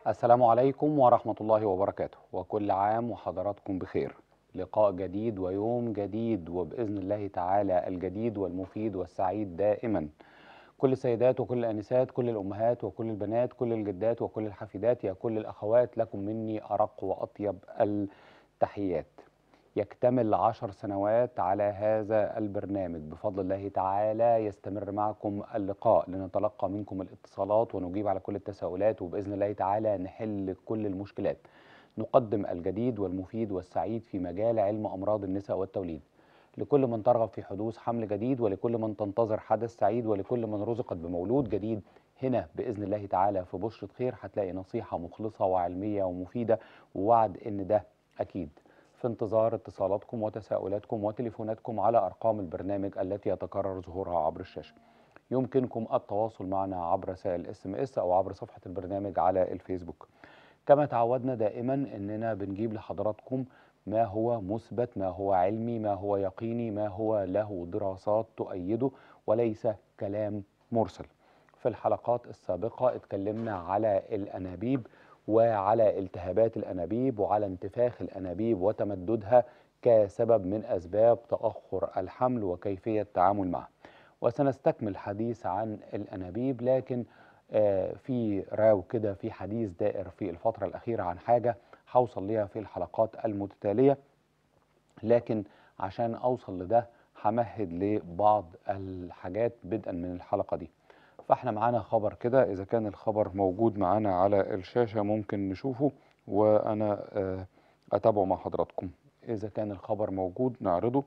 السلام عليكم ورحمة الله وبركاته وكل عام وحضراتكم بخير لقاء جديد ويوم جديد وبإذن الله تعالى الجديد والمفيد والسعيد دائما كل السيدات وكل الأنسات كل الأمهات وكل البنات كل الجدات وكل الحفيدات يا كل الأخوات لكم مني أرق وأطيب التحيات يكتمل عشر سنوات على هذا البرنامج بفضل الله تعالى يستمر معكم اللقاء لنتلقى منكم الاتصالات ونجيب على كل التساؤلات وبإذن الله تعالى نحل كل المشكلات نقدم الجديد والمفيد والسعيد في مجال علم أمراض النساء والتوليد لكل من ترغب في حدوث حمل جديد ولكل من تنتظر حدث سعيد ولكل من رزقت بمولود جديد هنا بإذن الله تعالى في بشرة خير هتلاقي نصيحة مخلصة وعلمية ومفيدة ووعد إن ده أكيد في انتظار اتصالاتكم وتساؤلاتكم وتليفوناتكم على أرقام البرنامج التي يتكرر ظهورها عبر الشاشة يمكنكم التواصل معنا عبر رسائل اس ام اس او عبر صفحة البرنامج على الفيسبوك كما تعودنا دائما اننا بنجيب لحضراتكم ما هو مثبت ما هو علمي ما هو يقيني ما هو له دراسات تؤيده وليس كلام مرسل في الحلقات السابقة اتكلمنا على الأنابيب وعلى التهابات الأنابيب وعلى انتفاخ الأنابيب وتمددها كسبب من أسباب تأخر الحمل وكيفية التعامل معه وسنستكمل الحديث عن الأنابيب لكن آه في راو كده في حديث دائر في الفترة الأخيرة عن حاجة هوصل ليها في الحلقات المتتالية لكن عشان أوصل لده همهد لبعض الحاجات بدءا من الحلقة دي فاحنا معانا خبر كده اذا كان الخبر موجود معانا على الشاشة ممكن نشوفه وانا اتابعه مع حضراتكم اذا كان الخبر موجود نعرضه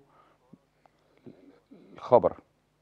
الخبر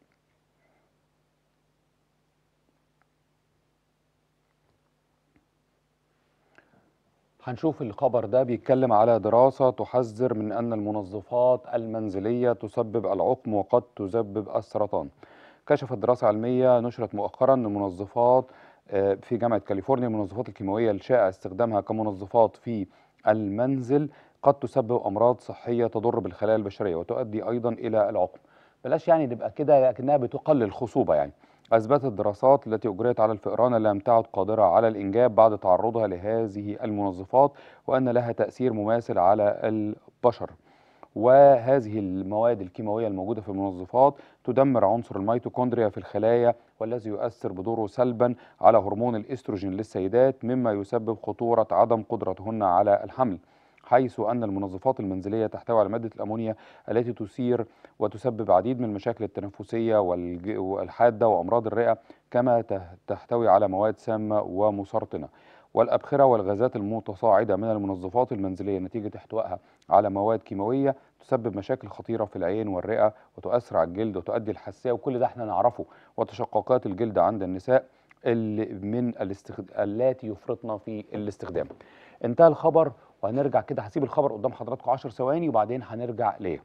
هنشوف الخبر ده بيتكلم على دراسة تحذر من أن المنظفات المنزلية تسبب العقم وقد تسبب السرطان كشفت دراسة علمية نشرت مؤخرا أن المنظفات في جامعة كاليفورنيا المنظفات الكيماوية الشائع استخدامها كمنظفات في المنزل قد تسبب أمراض صحية تضر بالخلايا البشرية وتؤدي أيضا إلى العقم بلاش يعني نبقى كده لكنها بتقلل الخصوبة يعني أثبتت الدراسات التي أجريت على الفئران لم تعد قادرة على الإنجاب بعد تعرضها لهذه المنظفات وأن لها تأثير مماثل على البشر وهذه المواد الكيماوية الموجودة في المنظفات تدمر عنصر الميتوكوندريا في الخلايا والذي يؤثر بدوره سلبا على هرمون الاستروجين للسيدات مما يسبب خطورة عدم قدرتهن على الحمل حيث أن المنظفات المنزلية تحتوي على مادة الأمونيا التي تثير وتسبب عديد من المشاكل التنفسية والحادة وأمراض الرئة كما تحتوي على مواد سامة ومسرطنة والأبخرة والغازات المتصاعدة من المنظفات المنزلية نتيجة احتوائها على مواد كيماوية تسبب مشاكل خطيرة في العين والرئة وتؤثر على الجلد وتؤدي الحساسية وكل ده احنا نعرفه وتشققات الجلد عند النساء اللي من الاستخد... التي يفرطن في الاستخدام انتهى الخبر وهنرجع كده هسيب الخبر قدام حضراتكم 10 ثواني وبعدين هنرجع ليه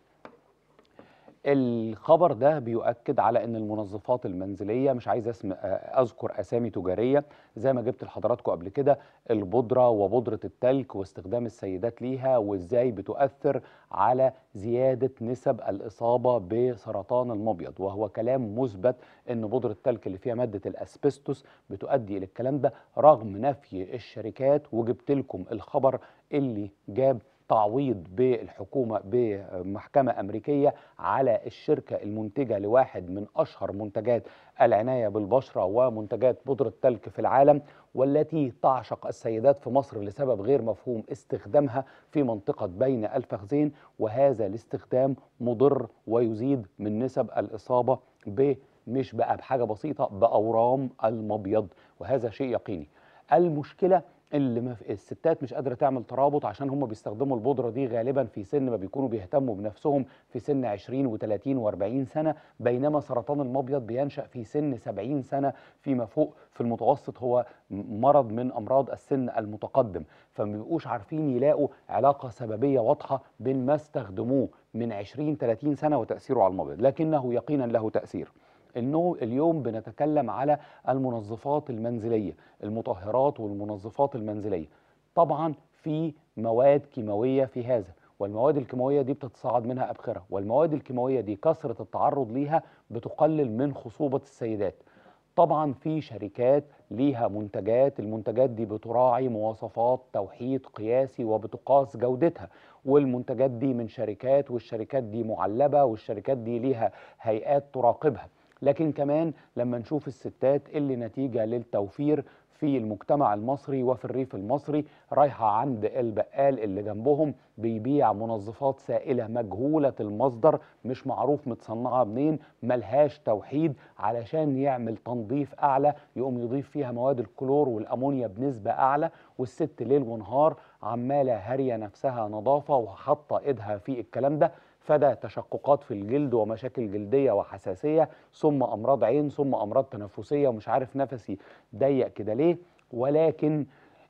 الخبر ده بيؤكد على ان المنظفات المنزليه مش عايز اسم اذكر اسامي تجاريه زي ما جبت لحضراتكم قبل كده البودره وبودره التلك واستخدام السيدات ليها وازاي بتؤثر على زياده نسب الاصابه بسرطان المبيض وهو كلام مثبت ان بودره التلك اللي فيها ماده الاسبستوس بتؤدي الى الكلام ده رغم نفي الشركات وجبت لكم الخبر اللي جاب تعويض بالحكومة بمحكمة أمريكية على الشركة المنتجة لواحد من أشهر منتجات العناية بالبشرة ومنتجات بودرة تلك في العالم والتي تعشق السيدات في مصر لسبب غير مفهوم استخدامها في منطقة بين الفخذين وهذا الاستخدام مضر ويزيد من نسب الإصابة ب مش بقى بحاجة بسيطة بأورام المبيض وهذا شيء يقيني المشكلة اللي ما الستات مش قادره تعمل ترابط عشان هم بيستخدموا البودره دي غالبا في سن ما بيكونوا بيهتموا بنفسهم في سن 20 و30 و40 سنه بينما سرطان المبيض بينشا في سن 70 سنه فيما فوق في المتوسط هو مرض من امراض السن المتقدم فما بيبقوش عارفين يلاقوا علاقه سببيه واضحه بين ما استخدموه من 20 30 سنه وتاثيره على المبيض لكنه يقينا له تاثير انه اليوم بنتكلم على المنظفات المنزليه المطهرات والمنظفات المنزليه طبعا في مواد كيماويه في هذا والمواد الكيماويه دي بتتصاعد منها ابخره والمواد الكيماويه دي كثره التعرض ليها بتقلل من خصوبه السيدات طبعا في شركات ليها منتجات المنتجات دي بتراعي مواصفات توحيد قياسي وبتقاس جودتها والمنتجات دي من شركات والشركات دي معلبة والشركات دي ليها هيئات تراقبها لكن كمان لما نشوف الستات اللي نتيجة للتوفير في المجتمع المصري وفي الريف المصري رايحة عند البقال اللي جنبهم بيبيع منظفات سائلة مجهولة المصدر مش معروف متصنعة منين ملهاش توحيد علشان يعمل تنظيف أعلى يقوم يضيف فيها مواد الكلور والأمونيا بنسبة أعلى والست ليل ونهار عمالة هارية نفسها نظافة وحاطة إيدها في الكلام ده فده تشققات في الجلد ومشاكل جلديه وحساسيه ثم امراض عين ثم امراض تنفسيه ومش عارف نفسي ضيق كده ليه ولكن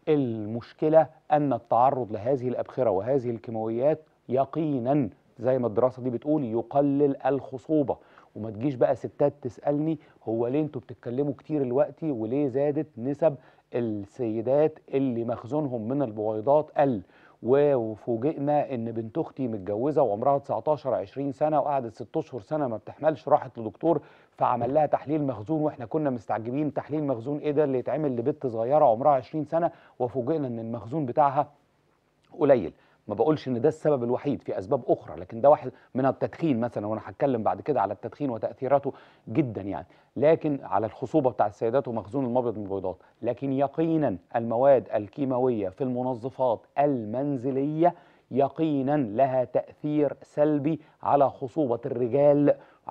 المشكله ان التعرض لهذه الابخره وهذه الكيماويات يقينا زي ما الدراسه دي بتقول يقلل الخصوبه وما تجيش بقى ستات تسالني هو ليه انتوا بتتكلموا كتير دلوقتي وليه زادت نسب السيدات اللي مخزونهم من البويضات قل وفوجئنا ان بنت اختي متجوزه وعمرها 19 20 سنه وقعدت 6 اشهر سنه ما بتحملش راحت لدكتور فعمل لها تحليل مخزون واحنا كنا مستعجبين تحليل مخزون ايه ده اللي يتعمل لبنت صغيره عمرها 20 سنه وفوجئنا ان المخزون بتاعها قليل ما بقولش ان ده السبب الوحيد في اسباب اخرى لكن ده واحد من التدخين مثلا وانا هتكلم بعد كده على التدخين وتاثيراته جدا يعني لكن على الخصوبه بتاع السيدات ومخزون المبيض من البيضات لكن يقينا المواد الكيماويه في المنظفات المنزليه يقينا لها تاثير سلبي على خصوبه الرجال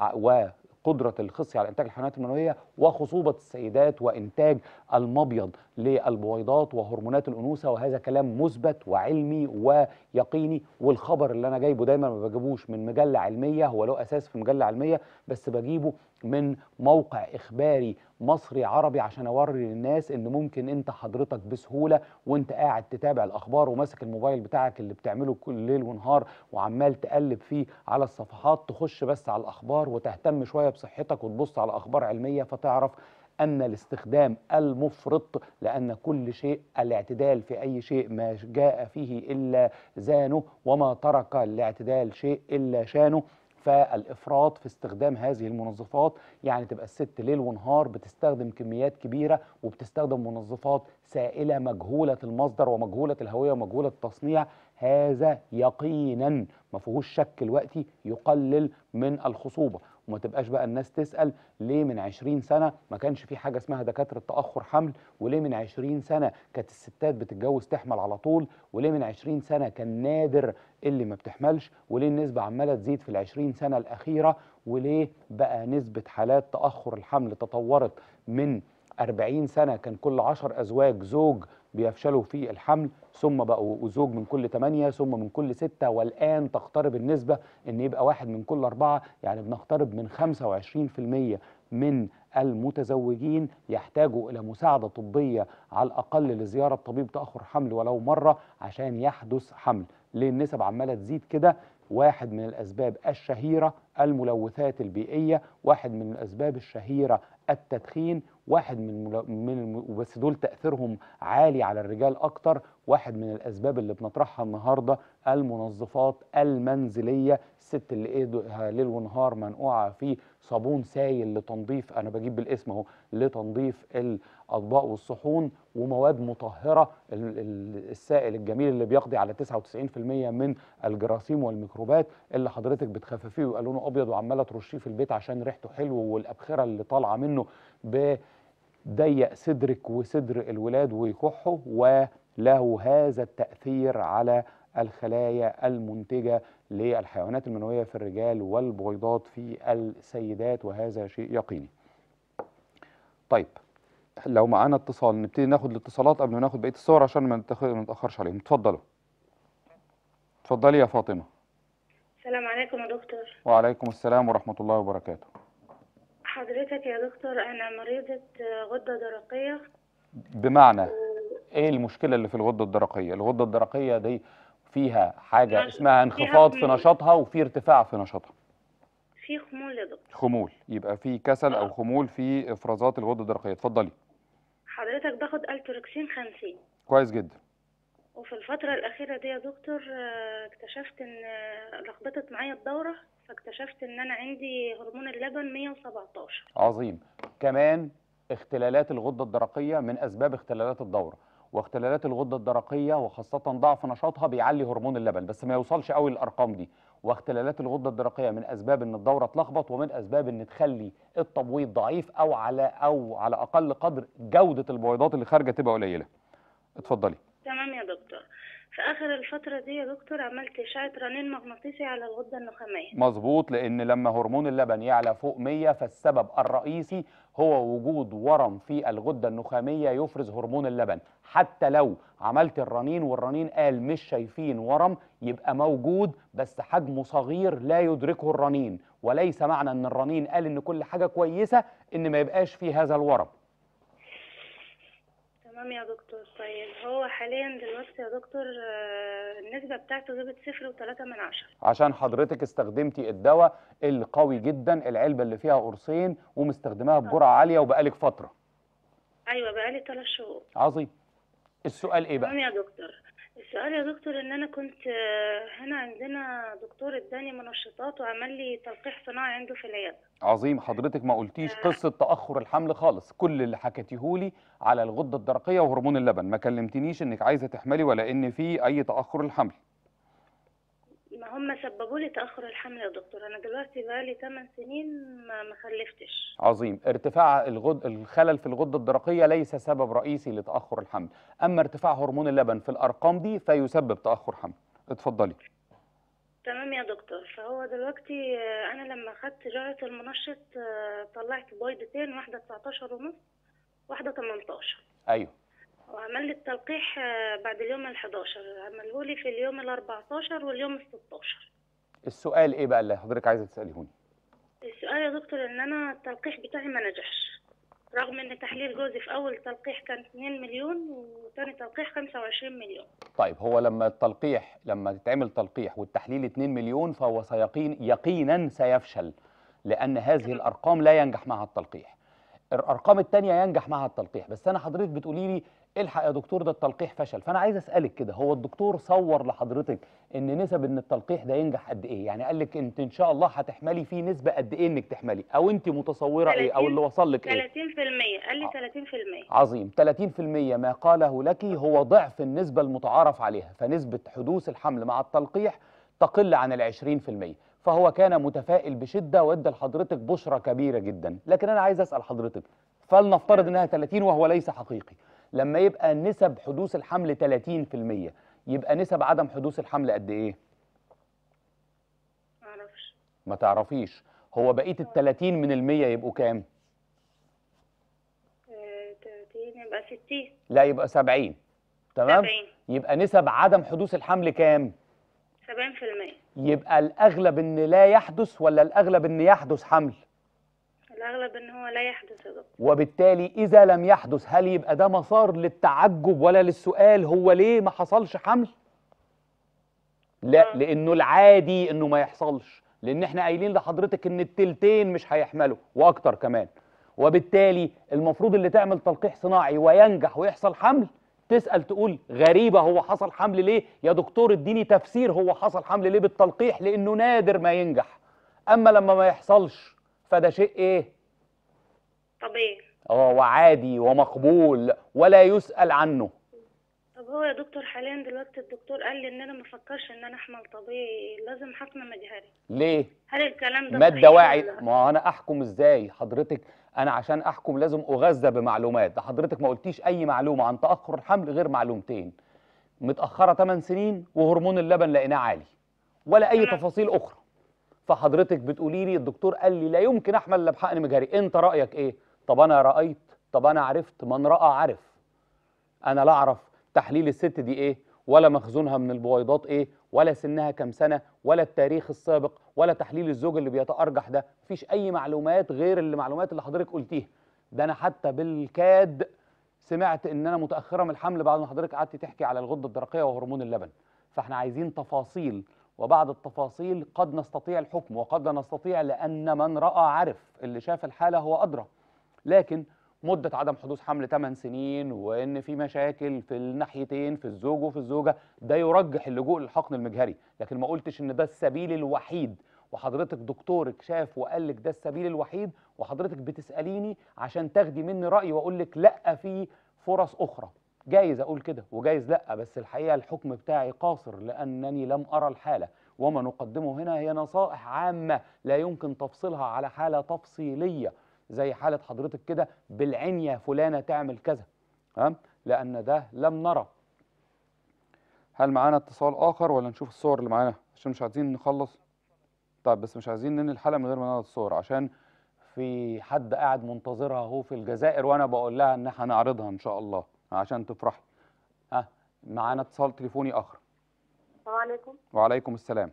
و قدرة الخصي على إنتاج الحيوانات المنوية وخصوبة السيدات وإنتاج المبيض للبويضات وهرمونات الأنوثة وهذا كلام مثبت وعلمي ويقيني والخبر اللي أنا جايبه دايما ما بجيبوش من مجلة علمية هو له أساس في مجلة علمية بس بجيبه من موقع إخباري مصري عربي عشان أوري للناس إن ممكن أنت حضرتك بسهولة وأنت قاعد تتابع الأخبار وماسك الموبايل بتاعك اللي بتعمله كل ليل ونهار وعمال تقلب فيه على الصفحات تخش بس على الأخبار وتهتم شوية بصحتك وتبص على أخبار علمية فتعرف أن الاستخدام المفرط لأن كل شيء الاعتدال في أي شيء ما جاء فيه إلا زانه وما ترك الاعتدال شيء إلا شانه فالافراط في استخدام هذه المنظفات يعني تبقى الست ليل ونهار بتستخدم كميات كبيره وبتستخدم منظفات سائله مجهوله المصدر ومجهوله الهويه ومجهوله التصنيع هذا يقينا ما فيهوش شك دلوقتي يقلل من الخصوبه وما تبقاش بقى الناس تسأل ليه من 20 سنة ما كانش في حاجة اسمها دكاترة تأخر حمل وليه من 20 سنة كانت الستات بتتجوز تحمل على طول وليه من 20 سنة كان نادر اللي ما بتحملش وليه النسبة عمالة تزيد في ال 20 سنة الأخيرة وليه بقى نسبة حالات تأخر الحمل تطورت من 40 سنة كان كل 10 أزواج زوج بيفشلوا في الحمل ثم بقوا زوج من كل 8 ثم من كل 6 والآن تقترب النسبة أن يبقى واحد من كل أربعة يعني بنقترب من 25% من المتزوجين يحتاجوا إلى مساعدة طبية على الأقل لزيارة طبيب تأخر حمل ولو مرة عشان يحدث حمل ليه النسب عمالة تزيد كده واحد من الأسباب الشهيرة الملوثات البيئية واحد من الأسباب الشهيرة التدخين واحد من من بس دول تاثيرهم عالي على الرجال اكتر واحد من الاسباب اللي بنطرحها النهارده المنظفات المنزليه الست اللي ايدها ليل ونهار منقوعه في صابون سايل لتنظيف انا بجيب بالاسم اهو لتنظيف الاطباق والصحون ومواد مطهره السائل الجميل اللي بيقضي على 99% من الجراثيم والميكروبات اللي حضرتك بتخففيه ويبقى لونه ابيض وعماله ترشيه في البيت عشان ريحته حلو والابخره اللي طالعه منه بضيق صدرك وصدر الولاد ويكحوا وله هذا التاثير على الخلايا المنتجه للحيوانات المنويه في الرجال والبويضات في السيدات وهذا شيء يقيني. طيب لو معانا اتصال نبتدي ناخد الاتصالات قبل ما ناخد بقيه الصور عشان ما نتاخرش عليهم اتفضلوا. اتفضلي يا فاطمه. السلام عليكم يا دكتور. وعليكم السلام ورحمه الله وبركاته. حضرتك يا دكتور انا مريضه غده درقيه بمعنى ايه المشكله اللي في الغده الدرقيه الغده الدرقيه دي فيها حاجه نش- اسمها انخفاض في خمول. نشاطها وفي ارتفاع في نشاطها في خمول يا دكتور خمول يبقى في كسل او آه. خمول في افرازات الغده الدرقيه اتفضلي حضرتك باخد التروكسين 50 كويس جدا وفي الفترة الأخيرة دي يا دكتور آه، اكتشفت إن آه، لخبطت معايا الدورة فاكتشفت إن أنا عندي هرمون اللبن 117 عظيم كمان اختلالات الغده الدرقيه من اسباب اختلالات الدوره واختلالات الغده الدرقيه وخاصه ضعف نشاطها بيعلي هرمون اللبن بس ما يوصلش قوي للارقام دي واختلالات الغده الدرقيه من اسباب ان الدوره اتلخبط ومن اسباب ان تخلي التبويض ضعيف او على او على اقل قدر جوده البويضات اللي خارجه تبقى قليله اتفضلي تمام يا دكتور في اخر الفتره دي يا دكتور عملت اشعه رنين مغناطيسي على الغده النخاميه مظبوط لان لما هرمون اللبن يعلى فوق 100 فالسبب الرئيسي هو وجود ورم في الغده النخاميه يفرز هرمون اللبن حتى لو عملت الرنين والرنين قال مش شايفين ورم يبقى موجود بس حجمه صغير لا يدركه الرنين وليس معنى ان الرنين قال ان كل حاجه كويسه ان ما يبقاش فيه هذا الورم تمام يا دكتور طيب هو حاليا دلوقتي يا دكتور آه، النسبه بتاعته جابت صفر وتلاتة من عشرة عشان حضرتك استخدمتي الدواء اللي قوي جدا العلبه اللي فيها قرصين ومستخدماها بجرعه عاليه وبقالك فتره ايوه بقالي ثلاث شهور عظيم السؤال ايه تمام بقى يا دكتور السؤال يا دكتور ان انا كنت آه، هنا عندنا دكتور اداني منشطات وعمل لي تلقيح صناعي عنده في العياده عظيم حضرتك ما قلتيش قصه تاخر الحمل خالص كل اللي حكيتيهولي على الغده الدرقيه وهرمون اللبن ما كلمتنيش انك عايزه تحملي ولا ان في اي تاخر الحمل ما هم سببوا لي تاخر الحمل يا دكتور انا دلوقتي بقالي 8 سنين ما ما خلفتش عظيم ارتفاع الغد الخلل في الغده الدرقيه ليس سبب رئيسي لتاخر الحمل اما ارتفاع هرمون اللبن في الارقام دي فيسبب تاخر حمل اتفضلي تمام يا دكتور فهو دلوقتي آه، انا لما خدت جرعه المنشط آه، طلعت بيضتين واحده 19 ونص واحده 18 ايوه وعمل لي التلقيح آه، بعد اليوم ال 11 عمله لي في اليوم ال 14 واليوم ال 16 السؤال ايه بقى اللي حضرتك عايزه تساليهوني السؤال يا دكتور ان انا التلقيح بتاعي ما نجحش رغم ان تحليل جوزي في اول تلقيح كان 2 مليون وتاني تلقيح 25 مليون طيب هو لما التلقيح لما تتعمل تلقيح والتحليل 2 مليون فهو سيقين يقينا سيفشل لان هذه الارقام لا ينجح معها التلقيح الارقام الثانيه ينجح معها التلقيح بس انا حضرتك بتقولي لي الحق يا دكتور ده التلقيح فشل فانا عايز اسالك كده هو الدكتور صور لحضرتك ان نسب ان التلقيح ده ينجح قد ايه يعني قال لك انت ان شاء الله هتحملي فيه نسبه قد ايه انك تحملي او انت متصوره ايه او اللي وصل لك ايه 30% قال لي 30% عظيم 30% ما قاله لك هو ضعف النسبة المتعارف عليها فنسبة حدوث الحمل مع التلقيح تقل عن العشرين في المية فهو كان متفائل بشدة وادى لحضرتك بشرة كبيرة جدا لكن أنا عايز أسأل حضرتك فلنفترض إنها 30 وهو ليس حقيقي لما يبقى نسب حدوث الحمل 30% يبقى نسب عدم حدوث الحمل قد إيه؟ معرفش ما تعرفيش هو بقية ال 30 من المية يبقوا كام؟ آه، 30 يبقى 60 لا يبقى 70 تمام؟ 70 يبقى نسب عدم حدوث الحمل كام؟ 70% يبقى الأغلب إن لا يحدث ولا الأغلب إن يحدث حمل الأغلب إن هو لا يحدث يا دكتور وبالتالي إذا لم يحدث هل يبقى ده مسار للتعجب ولا للسؤال هو ليه ما حصلش حمل؟ لا آه. لأنه العادي إنه ما يحصلش لأن إحنا قايلين لحضرتك إن التلتين مش هيحملوا وأكتر كمان وبالتالي المفروض اللي تعمل تلقيح صناعي وينجح ويحصل حمل تسأل تقول غريبة هو حصل حمل ليه؟ يا دكتور اديني تفسير هو حصل حمل ليه بالتلقيح لأنه نادر ما ينجح أما لما ما يحصلش فده شيء إيه؟ طبيعي اه وعادي ومقبول ولا يسأل عنه طب هو يا دكتور حاليا دلوقتي الدكتور قال لي ان انا ما افكرش ان انا احمل طبيعي لازم حقن مجهري ليه؟ هل الكلام ده ما صحيح الدواعي ولا- ما انا احكم ازاي حضرتك انا عشان احكم لازم اغذى بمعلومات ده حضرتك ما قلتيش اي معلومه عن تاخر الحمل غير معلومتين متاخره 8 سنين وهرمون اللبن لقيناه عالي ولا اي تمام. تفاصيل اخرى فحضرتك بتقولي لي الدكتور قال لي لا يمكن احمل الا بحقن مجهري انت رايك ايه طب انا رايت طب انا عرفت من راى عرف انا لا اعرف تحليل الست دي ايه ولا مخزونها من البويضات ايه ولا سنها كام سنه ولا التاريخ السابق ولا تحليل الزوج اللي بيتارجح ده مفيش اي معلومات غير المعلومات اللي حضرتك قلتيها ده انا حتى بالكاد سمعت ان انا متاخره من الحمل بعد ما حضرتك قعدتي تحكي على الغده الدرقيه وهرمون اللبن فاحنا عايزين تفاصيل وبعد التفاصيل قد نستطيع الحكم وقد لا نستطيع لان من راى عرف اللي شاف الحاله هو ادرى لكن مدة عدم حدوث حمل 8 سنين وإن في مشاكل في الناحيتين في الزوج وفي الزوجة ده يرجح اللجوء للحقن المجهري لكن ما قلتش إن ده السبيل الوحيد وحضرتك دكتورك شاف وقال لك ده السبيل الوحيد وحضرتك بتساليني عشان تاخدي مني راي واقول لك لا في فرص اخرى جايز اقول كده وجايز لا بس الحقيقه الحكم بتاعي قاصر لانني لم ارى الحاله وما نقدمه هنا هي نصائح عامه لا يمكن تفصيلها على حاله تفصيليه زي حاله حضرتك كده بالعنيه فلانه تعمل كذا تمام لان ده لم نرى هل معانا اتصال اخر ولا نشوف الصور اللي معانا عشان مش عايزين نخلص طيب بس مش عايزين ننهي الحلقه من غير ما نعرض الصور عشان في حد قاعد منتظرها اهو في الجزائر وانا بقول لها ان احنا هنعرضها ان شاء الله عشان تفرحي ها معانا اتصال تليفوني اخر السلام عليكم وعليكم السلام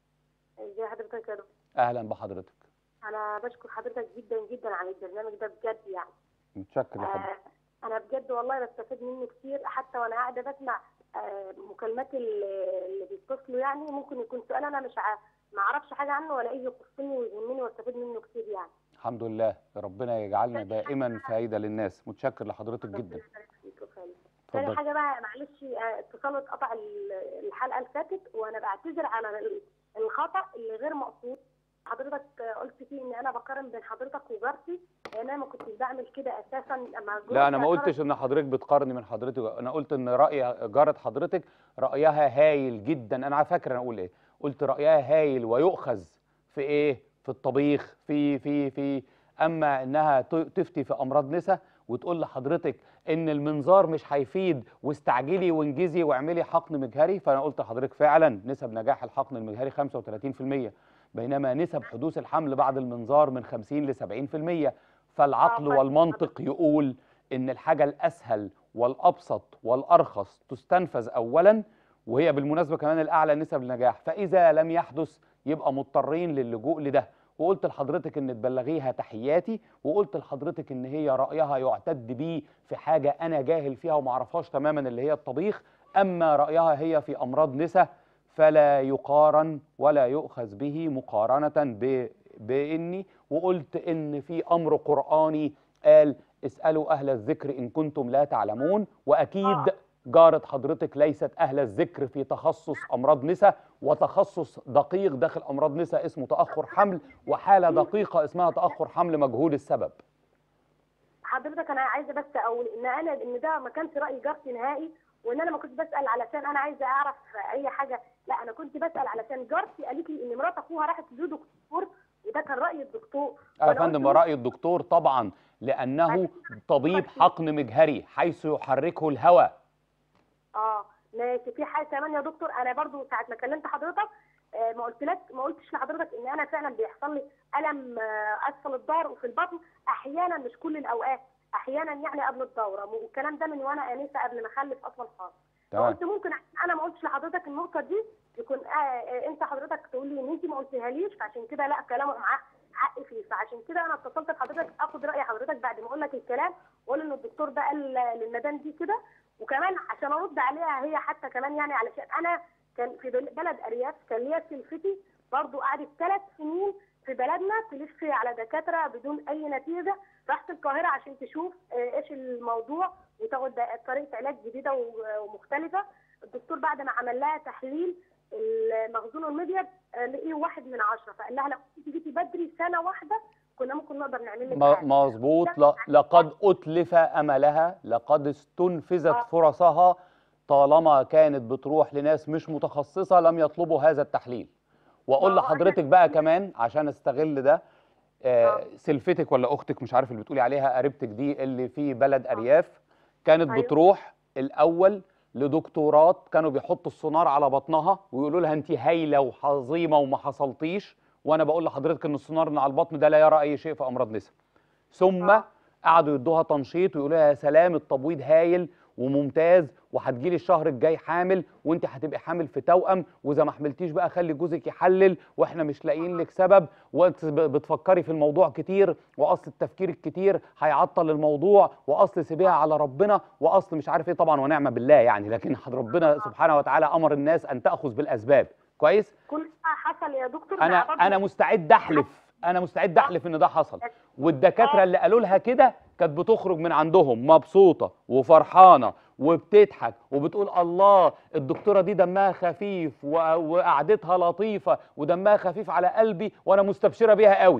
ازي حضرتك يا دكتور اهلا بحضرتك انا بشكر حضرتك جدا جدا على البرنامج ده بجد يعني متشكر لحضرتك آه انا بجد والله بستفيد منه كتير حتى وانا قاعده بسمع آه مكالمات ال- اللي بيتصلوا يعني ممكن يكون سؤال انا مش ع... ما اعرفش حاجه عنه والاقيه يخصني ويهمني واستفيد منه كتير يعني الحمد لله ربنا يجعلنا دائما فايده للناس متشكر لحضرتك ربنا جدا يبارك فيك وخير. تاني اتفضل حاجه بقى معلش آه، اتصال اتقطع ال- الحلقه اللي فاتت وانا بعتذر على ال- الخطا اللي غير مقصود حضرتك آه، قلت فيه ان انا بقارن بين حضرتك وجارتي انا ما كنتش بعمل كده اساسا لما لا انا ما جوزي قلتش ان حضرتك بتقارني من حضرتك انا قلت ان راي جاره حضرتك رايها هايل جدا انا فاكر انا اقول ايه قلت رايها هايل ويؤخذ في ايه في الطبيخ في في في اما انها ت- تفتي في امراض نسا وتقول لحضرتك ان المنظار مش هيفيد واستعجلي وانجزي واعملي حقن مجهري فانا قلت لحضرتك فعلا نسب نجاح الحقن المجهري 35% بينما نسب حدوث الحمل بعد المنظار من 50 ل 70% فالعقل آه، والمنطق يقول ان الحاجه الاسهل والابسط والارخص تستنفذ اولا وهي بالمناسبه كمان الاعلى نسب النجاح فاذا لم يحدث يبقى مضطرين للجوء لده وقلت لحضرتك ان تبلغيها تحياتي وقلت لحضرتك ان هي رايها يعتد بيه في حاجه انا جاهل فيها وما اعرفهاش تماما اللي هي الطبيخ اما رايها هي في امراض نسا فلا يقارن ولا يؤخذ به مقارنه ب باني وقلت ان في امر قراني قال اسالوا اهل الذكر ان كنتم لا تعلمون واكيد جارة حضرتك ليست أهل الذكر في تخصص أمراض نساء وتخصص دقيق داخل أمراض نساء اسمه تأخر حمل وحالة دقيقة اسمها تأخر حمل مجهول السبب حضرتك انا عايزه بس اقول ان انا ان ده ما كانش راي جارتي نهائي وان انا ما كنتش بسال علشان انا عايزه اعرف اي حاجه لا انا كنت بسال علشان جارتي قالت لي ان مرات اخوها راحت تزور دكتور وده كان راي الدكتور يا وأنا فندم قلت رأي الدكتور طبعا لأنه طبيب حقن مجهري حيث يحركه الهواء اه ماشي في حاجه كمان يا دكتور انا برضو ساعه ما كلمت حضرتك آه، ما قلت لك ما قلتش لحضرتك ان انا فعلا بيحصل لي الم آه، اسفل الظهر وفي البطن احيانا مش كل الاوقات احيانا يعني قبل الدوره والكلام ده من وانا انسه قبل ما اخلف اصلا خالص تمام فقلت ممكن عشان انا ما قلتش لحضرتك النقطه دي يكون آه آه انت حضرتك تقول لي ان انت ما قلتهاليش فعشان كده لا كلامه معاه حق فيه فعشان كده انا اتصلت بحضرتك اخد راي حضرتك بعد ما اقول لك الكلام واقول ان الدكتور ده قال للمدام دي كده وكمان عشان ارد عليها هي حتى كمان يعني علشان انا كان في بل- بلد ارياف كان ليا سلفتي برضو قعدت ثلاث سنين في بلدنا تلف على دكاتره بدون اي نتيجه راحت القاهره عشان تشوف آه، ايش الموضوع وتاخد ده- طريقه علاج جديده و- ومختلفه الدكتور بعد ما عمل لها تحليل المخزون المبيض آه، لقيه واحد من عشرة فقال لها لو كنت جيتي بدري سنه واحده كنا ممكن نقدر نعمل لك م- حاجه مظبوط ل- لقد أتلف أملها لقد استنفذت آه. فرصها طالما كانت بتروح لناس مش متخصصة لم يطلبوا هذا التحليل وأقول ما هو لحضرتك إحنا- بقى كمان عشان استغل ده آه آه. سلفتك ولا أختك مش عارف اللي بتقولي عليها قريبتك دي اللي في بلد أرياف كانت أيوة. بتروح الأول لدكتورات كانوا بيحطوا السونار على بطنها ويقولوا لها انت هايله وعظيمه وما حصلتيش وانا بقول لحضرتك ان السونار اللي على البطن ده لا يرى اي شيء في امراض نسا ثم آه. قعدوا يدوها تنشيط ويقولوا لها يا سلام التبويض هايل وممتاز وهتجيلي الشهر الجاي حامل وانت هتبقي حامل في توأم واذا ما حملتيش بقى خلي جوزك يحلل واحنا مش لاقيين لك سبب وانت ب- بتفكري في الموضوع كتير واصل التفكير الكتير هيعطل الموضوع واصل سيبيها على ربنا واصل مش عارف ايه طبعا ونعم بالله يعني لكن حد ربنا سبحانه وتعالى امر الناس ان تاخذ بالاسباب كويس كل ده حصل يا دكتور انا مع برضو- انا مستعد احلف انا مستعد احلف ان ده حصل والدكاتره آه. اللي قالوا لها كده كانت بتخرج من عندهم مبسوطه وفرحانه وبتضحك وبتقول الله الدكتوره دي دمها خفيف و- وقعدتها لطيفه ودمها خفيف على قلبي وانا مستبشره بيها قوي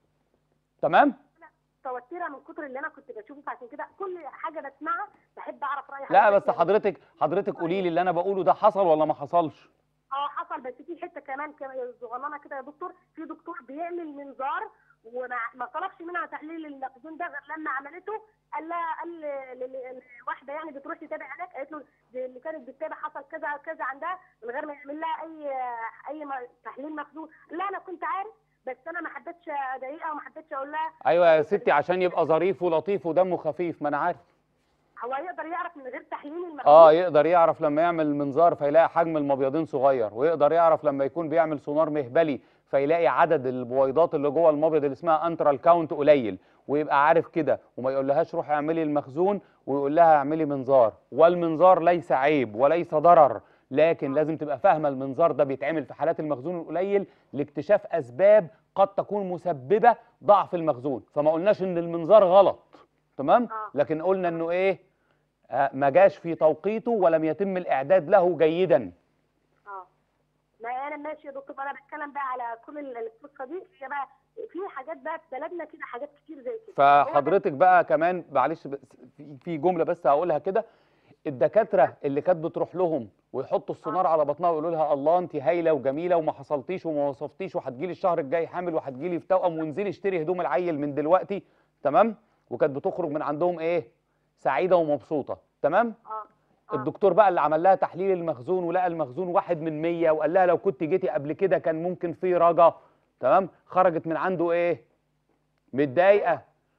تمام متوتره من كتر اللي انا كنت بشوفه فعشان كده كل حاجه بسمعها بحب اعرف راي لا بس يعني. حضرتك حضرتك قولي لي اللي انا بقوله ده حصل ولا ما حصلش اه حصل بس في حته كمان كمان صغننه كده يا دكتور في دكتور بيعمل منظار وما ما طلبش منها تحليل المخزون ده غير لما عملته قال لها قال ل- ل- لواحده يعني بتروح تتابع هناك قالت له دي اللي كانت بتتابع حصل كذا كذا عندها من غير ما يعمل لها اي اي م- تحليل مخزون لا انا كنت عارف بس انا ما حبيتش اضايقها وما حبيتش اقول لها ايوه يا ستي عشان يبقى ظريف ولطيف ودمه خفيف ما انا عارف هو يقدر يعرف من غير تحليل المخزون اه يقدر يعرف لما يعمل منظار فيلاقي حجم المبيضين صغير ويقدر يعرف لما يكون بيعمل سونار مهبلي فيلاقي عدد البويضات اللي جوه المبيض اللي اسمها انترال كاونت قليل ويبقى عارف كده وما يقولهاش روحي اعملي المخزون ويقول لها اعملي منظار والمنظار ليس عيب وليس ضرر لكن لازم تبقى فاهمه المنظار ده بيتعمل في حالات المخزون القليل لاكتشاف اسباب قد تكون مسببه ضعف المخزون فما قلناش ان المنظار غلط تمام آه. لكن قلنا انه ايه آه، ما جاش في توقيته ولم يتم الاعداد له جيدا اه ما انا ماشي يا دكتور انا بتكلم بقى على كل ال- القصه دي هي بقى في حاجات بقى في بلدنا كده حاجات كتير زي كده هو ده- فحضرتك بقى كمان معلش بس في- في جمله بس هقولها كده الدكاتره اللي كانت بتروح لهم ويحطوا السونار على بطنها ويقولوا لها الله انت هايله وجميله وما حصلتيش وما وصفتيش وهتجيلي الشهر الجاي حامل وهتجيلي في توأم وانزلي اشتري هدوم العيل من دلوقتي تمام وكانت بتخرج من عندهم ايه سعيده ومبسوطه تمام اه آه. الدكتور بقى اللي عمل لها تحليل المخزون ولقى المخزون واحد من مية وقال لها لو كنت جيتي قبل كده كان ممكن في رجا تمام خرجت من عنده ايه متضايقه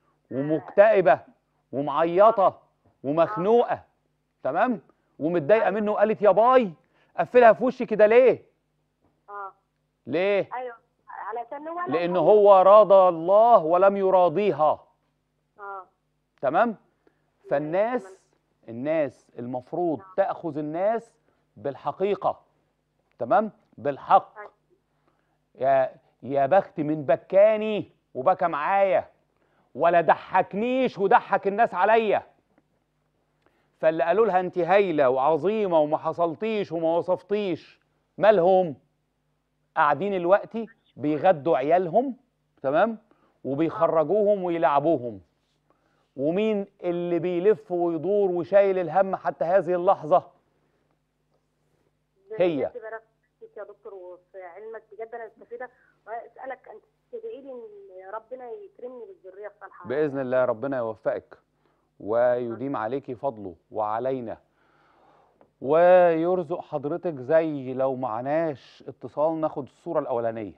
ومكتئبه ومعيطه ومخنوقه تمام ومتضايقه منه وقالت يا باي قفلها في وشي كده ليه اه ليه ايوه علشان هو لان هو راضى الله ولم يراضيها اه تمام فالناس الناس المفروض تاخذ الناس بالحقيقه تمام بالحق يا يا بخت من بكاني وبكى معايا ولا ضحكنيش وضحك الناس عليا فاللي قالوا لها انت هايله وعظيمه وما حصلتيش وما وصفتيش مالهم قاعدين الوقت بيغدوا عيالهم تمام وبيخرجوهم ويلعبوهم ومين اللي بيلف ويدور وشايل الهم حتى هذه اللحظه هي. بجد بارك فيك يا دكتور وفي علمك بجد انا مستفيده واسالك انت تدعي لي ان ربنا يكرمني بالذريه الصالحه باذن الله ربنا يوفقك ويديم عليكي فضله وعلينا ويرزق حضرتك زي لو معناش اتصال ناخد الصوره الاولانيه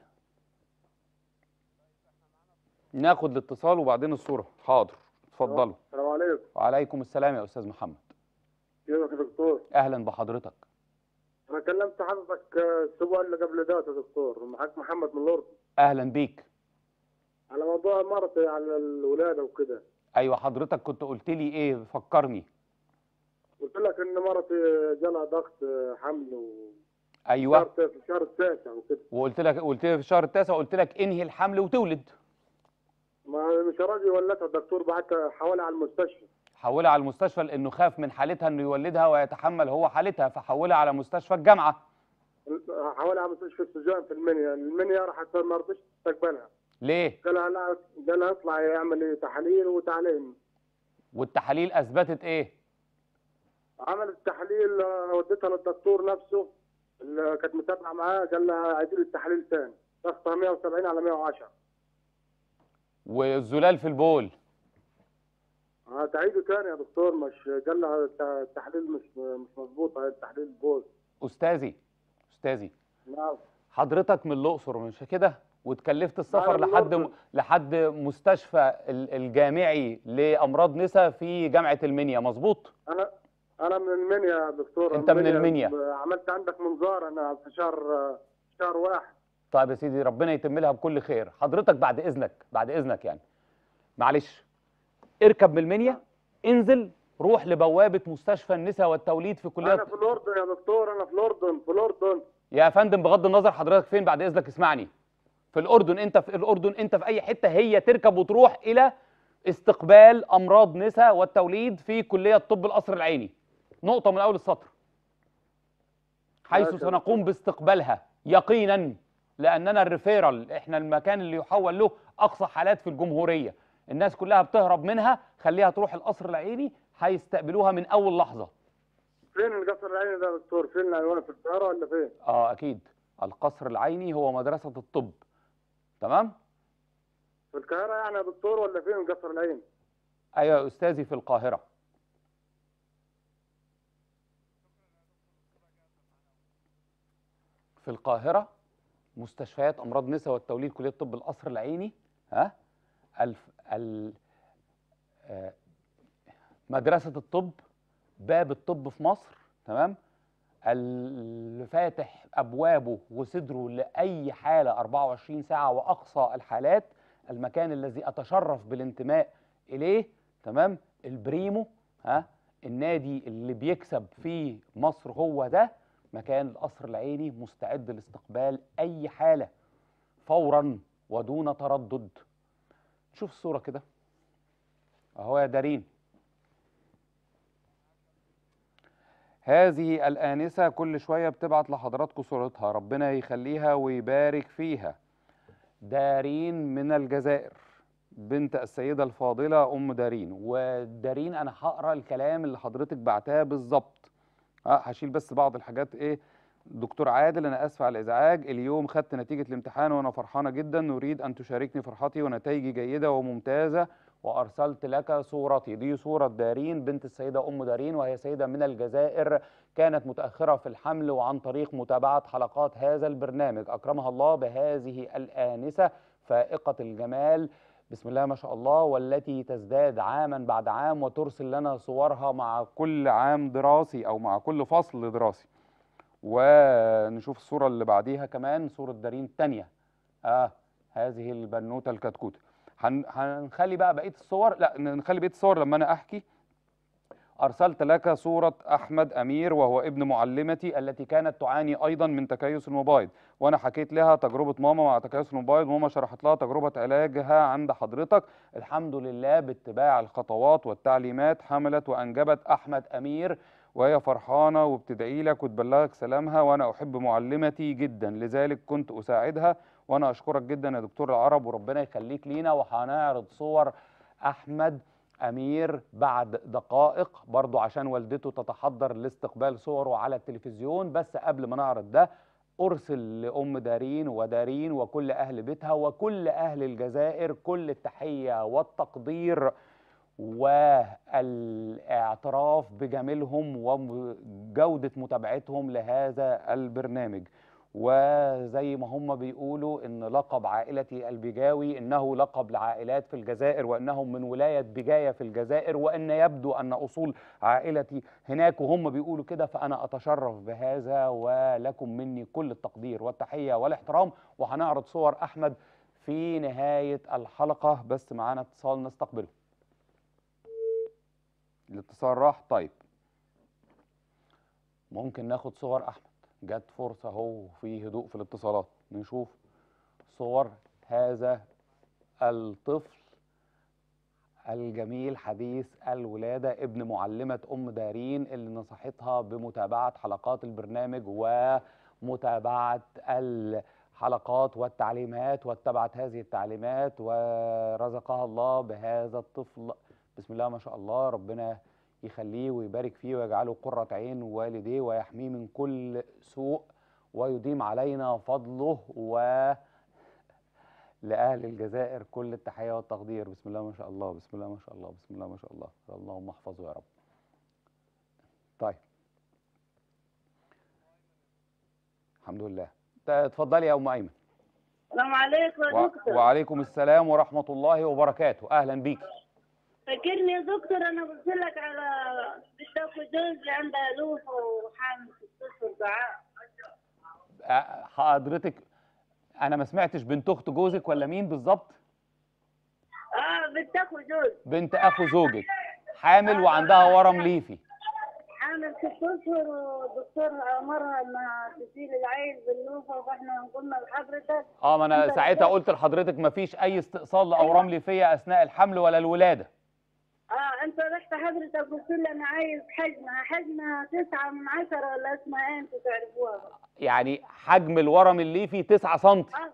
ناخد الاتصال وبعدين الصوره حاضر اتفضلوا السلام عليكم وعليكم السلام يا استاذ محمد كيفك يا دكتور؟ اهلا بحضرتك انا كلمت حضرتك آه، الاسبوع اللي قبل ده يا دكتور معاك محمد من الاردن اهلا بيك على موضوع مرتي على الولاده وكده ايوه حضرتك كنت قلت لي ايه فكرني قلت لك ان مرتي جالها ضغط آه، حمل و ايوه شهر- في الشهر التاسع وكده وقلت لك قلت لي في الشهر التاسع قلت لك انهي الحمل وتولد ما مش راضي ولدها الدكتور بعتها حوالي على المستشفى حولها على المستشفى لانه خاف من حالتها انه يولدها ويتحمل هو حالتها فحولها على مستشفى الجامعه حوالي على مستشفى السجان في المنيا المنيا راحت ما رضيش تستقبلها ليه قالها لا قالها اطلع يعمل تحاليل وتعليم والتحاليل اثبتت ايه عملت تحليل آه، وديتها للدكتور نفسه اللي كانت متابعه معاه قال لها عيدي لي التحليل تاني ضغطها 170 على 110 والزلال في البول اه تعيده تاني يا دكتور مش قال لها الت- التحليل مش مش مظبوط هاي التحليل بوز استاذي استاذي نعم حضرتك من الاقصر مش كده واتكلفت السفر أنا من لحد م... الأردن. لحد مستشفى ال- الجامعي لامراض نساء في جامعه المنيا مظبوط انا انا من المنيا يا دكتور أنت من المنيا. عملت عندك منظار انا في شهر شهر واحد طيب يا سيدي ربنا يتم لها بكل خير حضرتك بعد اذنك بعد اذنك يعني معلش اركب من المنيا انزل روح لبوابه مستشفى النساء والتوليد في كليه انا في الاردن يا دكتور انا في الاردن في الاردن يا فندم بغض النظر حضرتك فين بعد اذنك اسمعني في الاردن انت في الاردن انت في اي حته هي تركب وتروح الى استقبال امراض نساء والتوليد في كليه طب القصر العيني نقطه من اول السطر حيث ماشي يا سنقوم باستقبالها يقينا لاننا الريفيرال احنا المكان اللي يحول له اقصى حالات في الجمهوريه الناس كلها بتهرب منها خليها تروح القصر العيني هيستقبلوها من اول لحظه فين القصر العيني ده يا دكتور فين العنوان في القاهره ولا فين اه اكيد القصر العيني هو مدرسه الطب تمام في القاهره يعني يا دكتور ولا فين القصر العيني ايوه يا استاذي في القاهره في القاهره مستشفيات امراض نساء والتوليد كليه طب القصر العيني ها الف ال آه، مدرسه الطب باب الطب في مصر تمام اللي فاتح ابوابه وصدره لاي حاله 24 ساعه واقصى الحالات المكان الذي اتشرف بالانتماء اليه تمام البريمو ها النادي اللي بيكسب في مصر هو ده مكان القصر العيني مستعد لاستقبال اي حاله فورا ودون تردد شوف الصوره كده اهو يا دارين هذه الآنسة كل شوية بتبعت لحضراتكم صورتها ربنا يخليها ويبارك فيها دارين من الجزائر بنت السيدة الفاضلة أم دارين ودارين أنا هقرأ الكلام اللي حضرتك بعتها بالظبط اه هشيل بس بعض الحاجات إيه دكتور عادل أنا آسف على الإزعاج اليوم خدت نتيجة الامتحان وأنا فرحانة جدا نريد أن تشاركني فرحتي ونتائجي جيدة وممتازة وأرسلت لك صورتي دي صورة دارين بنت السيدة أم دارين وهي سيدة من الجزائر كانت متأخرة في الحمل وعن طريق متابعة حلقات هذا البرنامج أكرمها الله بهذه الآنسة فائقة الجمال بسم الله ما شاء الله والتي تزداد عاما بعد عام وترسل لنا صورها مع كل عام دراسي أو مع كل فصل دراسي ونشوف الصورة اللي بعديها كمان صورة دارين التانية آه هذه البنوتة الكتكوتة هن- هنخلي بقى بقيه الصور لا نخلي بقيه الصور لما انا احكي ارسلت لك صوره احمد امير وهو ابن معلمتي التي كانت تعاني ايضا من تكيس المبايض وانا حكيت لها تجربه ماما مع تكيس المبايض وماما شرحت لها تجربه علاجها عند حضرتك الحمد لله باتباع الخطوات والتعليمات حملت وانجبت احمد امير وهي فرحانه وبتدعي لك وتبلغك سلامها وانا احب معلمتي جدا لذلك كنت اساعدها وانا اشكرك جدا يا دكتور العرب وربنا يخليك لينا وهنعرض صور احمد امير بعد دقائق برضو عشان والدته تتحضر لاستقبال صوره على التلفزيون بس قبل ما نعرض ده ارسل لام دارين ودارين وكل اهل بيتها وكل اهل الجزائر كل التحيه والتقدير والاعتراف بجميلهم وجوده متابعتهم لهذا البرنامج وزي ما هم بيقولوا ان لقب عائلتي البجاوي انه لقب لعائلات في الجزائر وانهم من ولايه بجايه في الجزائر وان يبدو ان اصول عائلتي هناك وهم بيقولوا كده فانا اتشرف بهذا ولكم مني كل التقدير والتحيه والاحترام وهنعرض صور احمد في نهايه الحلقه بس معانا اتصال نستقبله الاتصال راح طيب ممكن ناخد صور احمد جت فرصة اهو في هدوء في الاتصالات نشوف صور هذا الطفل الجميل حديث الولادة ابن معلمة أم دارين اللي نصحتها بمتابعة حلقات البرنامج ومتابعة الحلقات والتعليمات واتبعت هذه التعليمات ورزقها الله بهذا الطفل بسم الله ما شاء الله ربنا يخليه ويبارك فيه ويجعله قرة عين والديه ويحميه من كل سوء ويديم علينا فضله و لأهل الجزائر كل التحية والتقدير بسم الله ما شاء الله بسم الله ما شاء الله بسم الله ما شاء الله اللهم احفظه يا رب طيب الحمد لله ت- اتفضلي يا أم أيمن السلام عليكم يا و... دكتور وعليكم السلام ورحمة الله وبركاته أهلا بيك فاكرني يا دكتور انا قلت لك على بتاخد جوزي عندها لوفه وحامل في الطفل دعاء أه، حضرتك أنا ما سمعتش بنت أخت جوزك ولا مين بالظبط اه بتاخد جوز بنت أخو زوجك حامل وعندها ورم ليفي حامل ست اشهر والدكتور امرها انها تشيل العيل باللوفه فاحنا قلنا لحضرتك اه ما انا أنت ساعتها إزاي؟ قلت لحضرتك ما فيش اي استئصال لاورام ليفيه اثناء الحمل ولا الولاده اه انت رحت حضرتك قلت لي انا عايز حجمها حجمها تسعة من عشرة ولا اسمها ايه انتوا تعرفوها يعني حجم الورم الليفي 9 سم اه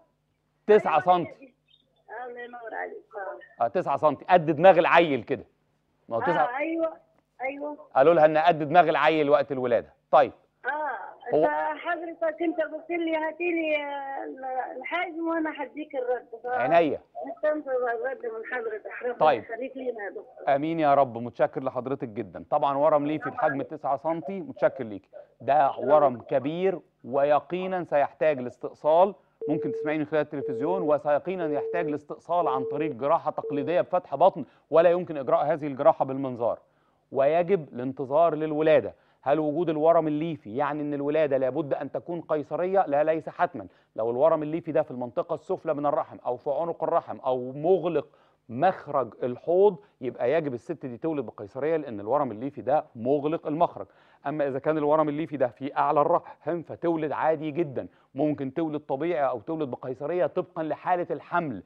9 أيوة سم هي دي. الله ينور عليك اه اه 9 سم قد دماغ العيل كده ما هو 9 اه ايوه ايوه قالوا لها ان قد دماغ العيل وقت الولاده طيب اه هو- انت حضرتك انت قلت لي هاتي لي آه، الحجم وانا هديك الرد ف- عينيا نستنتظر الرد من حضرتك ربنا طيب. يخليك لينا يا دكتور امين يا رب متشكر لحضرتك جدا طبعا ورم ليفي بحجم 9 سم متشكر ليك ده ورم كبير ويقينا سيحتاج لاستئصال ممكن تسمعيني من خلال التلفزيون وسيقينا يحتاج لاستئصال عن طريق جراحه تقليديه بفتح بطن ولا يمكن اجراء هذه الجراحه بالمنظار ويجب الانتظار للولاده هل وجود الورم الليفي يعني ان الولاده لابد ان تكون قيصريه لا ليس حتما لو الورم الليفي ده في المنطقه السفلى من الرحم او في عنق الرحم او مغلق مخرج الحوض يبقى يجب الست دي تولد بقيصريه لان الورم الليفي ده مغلق المخرج اما اذا كان الورم الليفي ده في اعلى الرحم فتولد عادي جدا ممكن تولد طبيعي او تولد بقيصريه طبقا لحاله الحمل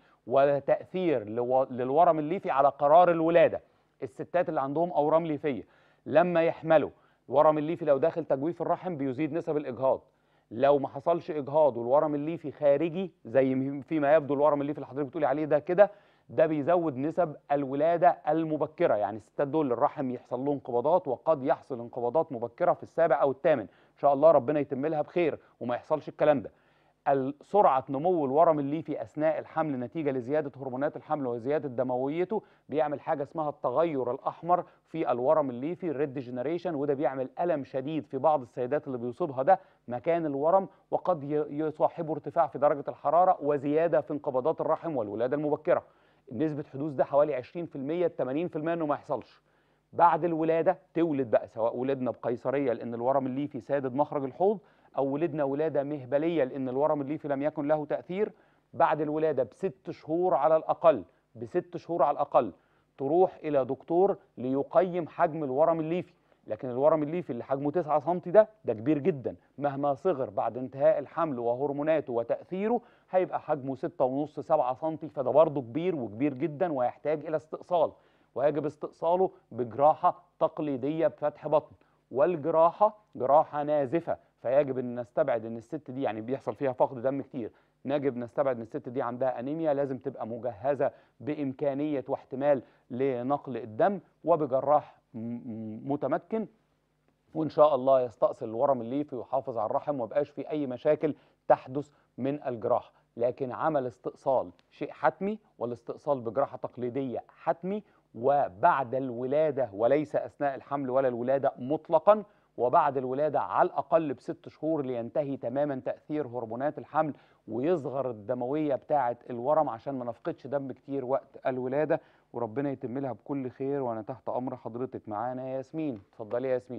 وتاثير لو- للورم الليفي على قرار الولاده الستات اللي عندهم اورام ليفيه لما يحملوا الورم الليفي لو داخل تجويف الرحم بيزيد نسب الاجهاض لو ما حصلش اجهاض والورم الليفي خارجي زي م- فيما يبدو الورم الليفي اللي حضرتك بتقولي عليه ده كده ده بيزود نسب الولاده المبكره يعني الستات دول الرحم يحصل لهم انقباضات وقد يحصل انقباضات مبكره في السابع او الثامن ان شاء الله ربنا يتم لها بخير وما يحصلش الكلام ده ال- سرعه نمو الورم الليفي اثناء الحمل نتيجه لزياده هرمونات الحمل وزياده دمويته بيعمل حاجه اسمها التغير الاحمر في الورم الليفي الريد ديجنريشن وده بيعمل الم شديد في بعض السيدات اللي بيصيبها ده مكان الورم وقد ي- يصاحبه ارتفاع في درجه الحراره وزياده في انقباضات الرحم والولاده المبكره نسبه حدوث ده حوالي 20% 80% انه ما يحصلش بعد الولاده تولد بقى سواء ولدنا بقيصريه لان الورم الليفي سادد مخرج الحوض او ولدنا ولاده مهبليه لان الورم الليفي لم يكن له تاثير بعد الولاده بست شهور على الاقل بست شهور على الاقل تروح الى دكتور ليقيم حجم الورم الليفي لكن الورم الليفي اللي حجمه 9 سم ده ده كبير جدا مهما صغر بعد انتهاء الحمل وهرموناته وتاثيره هيبقى حجمه 6.5 7 سم فده برضه كبير وكبير جدا ويحتاج الى استئصال ويجب استئصاله بجراحه تقليديه بفتح بطن والجراحه جراحه نازفه فيجب ان نستبعد ان الست دي يعني بيحصل فيها فقد دم كتير يجب نستبعد ان الست دي عندها انيميا لازم تبقى مجهزه بامكانيه واحتمال لنقل الدم وبجراح م- م- متمكن وان شاء الله يستأصل الورم الليفي ويحافظ على الرحم ومبقاش في اي مشاكل تحدث من الجراحه لكن عمل استئصال شيء حتمي والاستئصال بجراحه تقليديه حتمي وبعد الولاده وليس اثناء الحمل ولا الولاده مطلقا وبعد الولاده على الاقل بست شهور لينتهي تماما تاثير هرمونات الحمل ويصغر الدمويه بتاعه الورم عشان ما نفقدش دم كتير وقت الولاده وربنا يتم لها بكل خير وانا تحت امر حضرتك معانا يا ياسمين اتفضلي يا ياسمين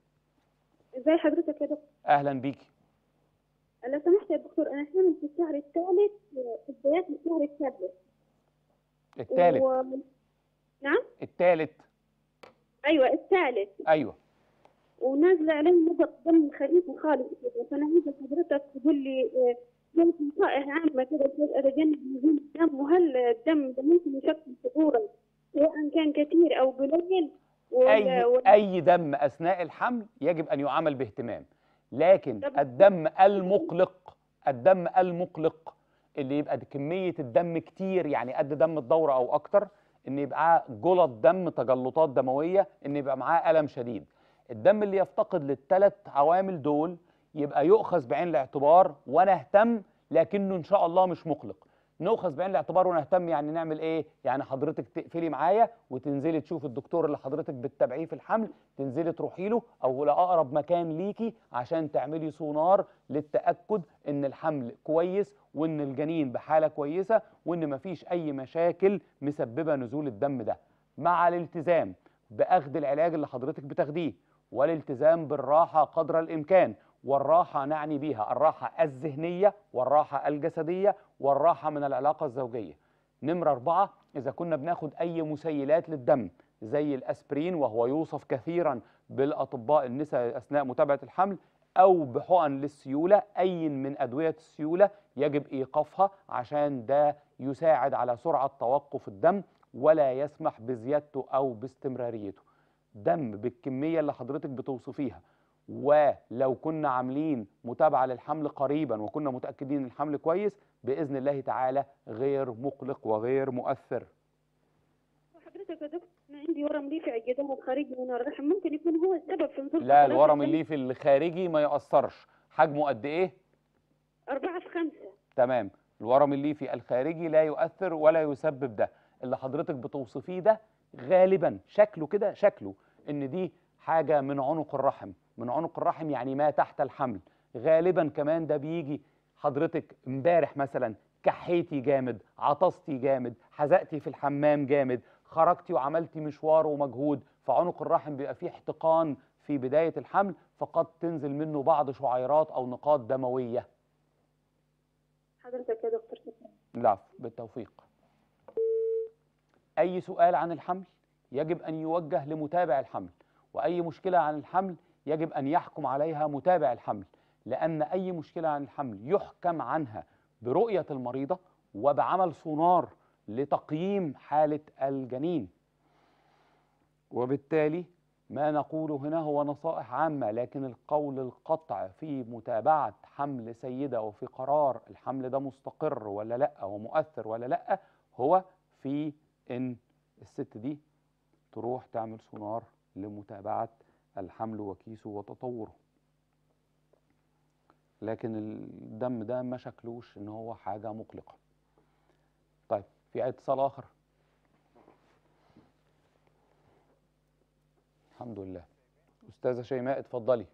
ازي حضرتك يا دكتور اهلا بيكي لو سمحت يا دكتور انا حامل في الشهر الثالث في بدايات الشهر الثالث الثالث و... نعم الثالث ايوه الثالث ايوه ونازله عليه نقط دم خفيفه خالص كده فانا عايزه حضرتك تقول لي آه، كيف نصائح عامه كده كيف اتجنب نزول الدم وهل الدم ده ممكن يشكل خطوره سواء كان كثير او قليل ولا- اي ولا- اي دم اثناء الحمل يجب ان يعامل باهتمام لكن طب- الدم المقلق الدم المقلق اللي يبقى كميه الدم كتير يعني قد دم الدوره او اكتر ان يبقى جلط دم تجلطات دمويه ان يبقى معاه الم شديد الدم اللي يفتقد للثلاث عوامل دول يبقى يؤخذ بعين الاعتبار ونهتم لكنه ان شاء الله مش مقلق نؤخذ بعين الاعتبار ونهتم يعني نعمل ايه يعني حضرتك تقفلي معايا وتنزلي تشوف الدكتور اللي حضرتك بتتابعيه في الحمل تنزلي تروحي له او لاقرب مكان ليكي عشان تعملي سونار للتاكد ان الحمل كويس وان الجنين بحاله كويسه وان مفيش اي مشاكل مسببه نزول الدم ده مع الالتزام باخذ العلاج اللي حضرتك بتاخديه والالتزام بالراحه قدر الامكان والراحه نعني بيها الراحه الذهنيه والراحه الجسديه والراحه من العلاقه الزوجيه نمرة أربعة إذا كنا بناخد أي مسيلات للدم زي الأسبرين وهو يوصف كثيرا بالأطباء النساء أثناء متابعة الحمل أو بحقن للسيولة أي من أدوية السيولة يجب إيقافها عشان ده يساعد على سرعة توقف الدم ولا يسمح بزيادته او باستمراريته دم بالكميه اللي حضرتك بتوصفيها ولو كنا عاملين متابعه للحمل قريبا وكنا متاكدين ان الحمل كويس باذن الله تعالى غير مقلق وغير مؤثر حضرتك يا دكتور انا عندي ورم ليفي على الجدار الخارجي من الرحم ممكن يكون هو السبب في نزول لا قطرات الورم الدم؟ الليفي الخارجي ما يأثرش حجمه قد ايه أربعة في خمسة تمام الورم الليفي الخارجي لا يؤثر ولا يسبب ده اللي حضرتك بتوصفيه ده غالبا شكله كده شكله ان دي حاجه من عنق الرحم من عنق الرحم يعني ما تحت الحمل غالبا كمان ده بيجي حضرتك امبارح مثلا كحيتي جامد عطستي جامد حزقتي في الحمام جامد خرجتي وعملتي مشوار ومجهود فعنق الرحم بيبقى فيه احتقان في بدايه الحمل فقد تنزل منه بعض شعيرات او نقاط دمويه حضرتك يا دكتور شكرا العفو بالتوفيق أي سؤال عن الحمل يجب أن يوجه لمتابع الحمل وأي مشكلة عن الحمل يجب أن يحكم عليها متابع الحمل لأن أي مشكلة عن الحمل يحكم عنها برؤية المريضة وبعمل سونار لتقييم حالة الجنين وبالتالي ما نقوله هنا هو نصائح عامة لكن القول القطع في متابعة حمل سيدة وفي قرار الحمل ده مستقر ولا لا ومؤثر ولا لا هو في ان الست دي تروح تعمل سونار لمتابعة الحمل وكيسه وتطوره لكن الدم ده ما شكلوش ان هو حاجة مقلقة طيب في اتصال اخر الحمد لله استاذة شيماء اتفضلي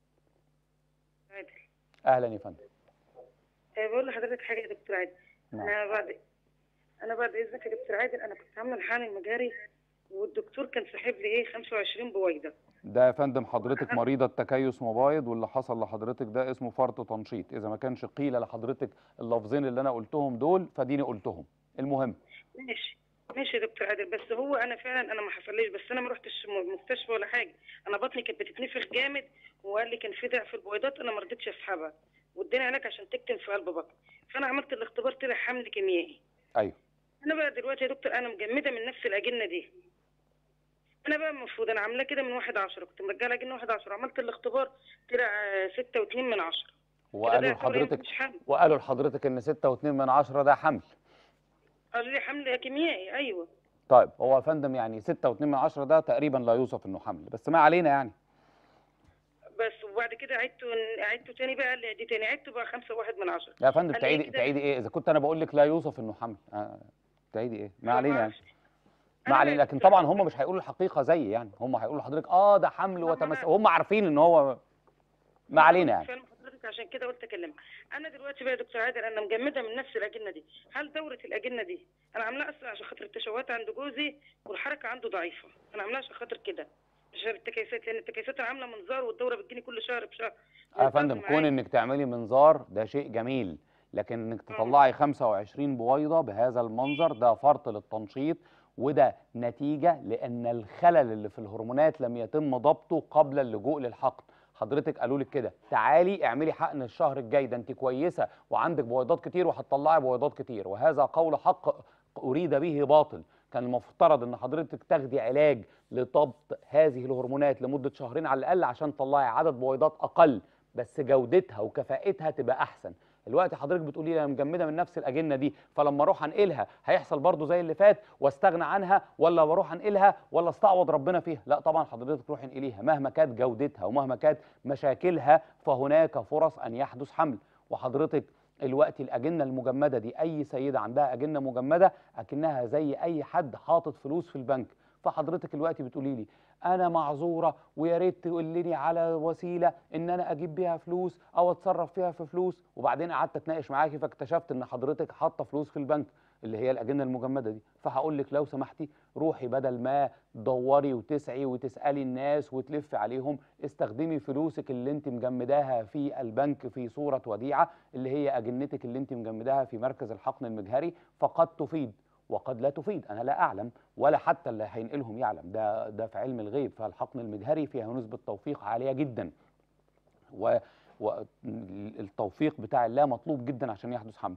عادل اهلا يا فندم آه، بقول لحضرتك حاجه يا دكتور عادل نعم. انا بعد انا بعد اذنك يا دكتور عادل انا كنت عامله حامل مجاري والدكتور كان ساحب لي ايه 25 بويضه ده يا فندم حضرتك مريضة تكيس مبايض واللي حصل لحضرتك ده اسمه فرط تنشيط إذا ما كانش قيل لحضرتك اللفظين اللي أنا قلتهم دول فديني قلتهم المهم ماشي ماشي يا دكتور عادل بس هو انا فعلا انا ما حصليش بس انا ما رحتش م- مستشفى ولا حاجه انا بطني كانت بتتنفخ جامد وقال لي كان في ضعف البويضات انا ما رضيتش اسحبها واداني علاج عشان تكتم في قلب بطني فانا عملت الاختبار طلع حمل كيميائي أيوه انا بقى دلوقتي يا دكتور انا مجمده من نفس الاجنه دي انا بقى المفروض انا عاملاه كده من واحد عشرة كنت مرجعه اجنه واحد عشرة عملت الاختبار طلع آه، ستة واتنين من عشرة كده وقالوا ده يعتبر إيه؟ لحضرتك مش حمل وقالوا لحضرتك إن ستة واتنين من عشرة ده حمل قالوا لي حمل كيميائي ايوه طيب هو يا فندم يعني ستة واتنين من عشرة ده تقريبا لا يوصف إنه حمل بس ما علينا يعني بس وبعد كده عدته عدته تاني بقى قال لي دي تاني عدته بقى خمسة واحد من عشرة يا فندم قال لي إيه تعيدي كده؟ تعيدي إيه إذا كنت أنا بقول لك لا يوصف إنه حمل آه. تعيدي إيه ما أنا علينا يعني معرفش. ما أنا علينا بقى لكن دكتور طبعا هم مش هيقولوا الحقيقة زي يعني هم هيقولوا لحضرتك اه ده حمل لا، ما وتمس أنا- هم عارفين ان هو ما علينا يعني فاهم حضرتك عشان كده قلت اكلمك انا دلوقتي بقى يا دكتور عادل انا مجمده من نفس الاجنه دي هل دوره الاجنه دي انا عاملاها اصلا عشان خاطر التشوهات عند جوزي والحركه عنده ضعيفه انا عاملاها عشان خاطر كده مش عشان التكيسات لان التكيسات انا عامله منظار والدوره بتجيني كل شهر بشهر يا منظار فندم معايا. كون انك تعملي منظار ده شيء جميل لكن انك تطلعي 25 بويضه بهذا المنظر ده فرط للتنشيط وده نتيجه لان الخلل اللي في الهرمونات لم يتم ضبطه قبل اللجوء للحقن حضرتك قالوا لك كده تعالي اعملي حقن الشهر الجاي ده انت كويسه وعندك بويضات كتير وهتطلعي بويضات كتير وهذا قول حق اريد به باطل كان المفترض ان حضرتك تاخدي علاج لضبط هذه الهرمونات لمده شهرين على الاقل عشان تطلعي عدد بويضات اقل بس جودتها وكفاءتها تبقى احسن دلوقتي حضرتك بتقولي لي انا مجمده من نفس الاجنه دي فلما اروح انقلها هيحصل برضو زي اللي فات واستغنى عنها ولا بروح انقلها ولا استعوض ربنا فيها لا طبعا حضرتك روحي انقليها مهما كانت جودتها ومهما كانت مشاكلها فهناك فرص ان يحدث حمل وحضرتك الوقت الأجنة المجمدة دي أي سيدة عندها أجنة مجمدة أكنها زي أي حد حاطط فلوس في البنك فحضرتك الوقت بتقولي لي أنا معذورة ويا ريت تقولي على وسيلة إن أنا أجيب بيها فلوس أو أتصرف فيها في فلوس وبعدين قعدت أتناقش معاكي فاكتشفت إن حضرتك حاطة فلوس في البنك اللي هي الأجنة المجمدة دي فهقول لك لو سمحتي روحي بدل ما تدوري وتسعي وتسألي الناس وتلفي عليهم استخدمي فلوسك اللي انت مجمداها في البنك في صورة وديعة اللي هي أجنتك اللي انت مجمداها في مركز الحقن المجهري فقد تفيد وقد لا تفيد أنا لا أعلم ولا حتى اللي هينقلهم يعلم ده ده في علم الغيب فالحقن المجهري فيها نسبة توفيق عالية جدا و والتوفيق بتاع الله مطلوب جدا عشان يحدث حمل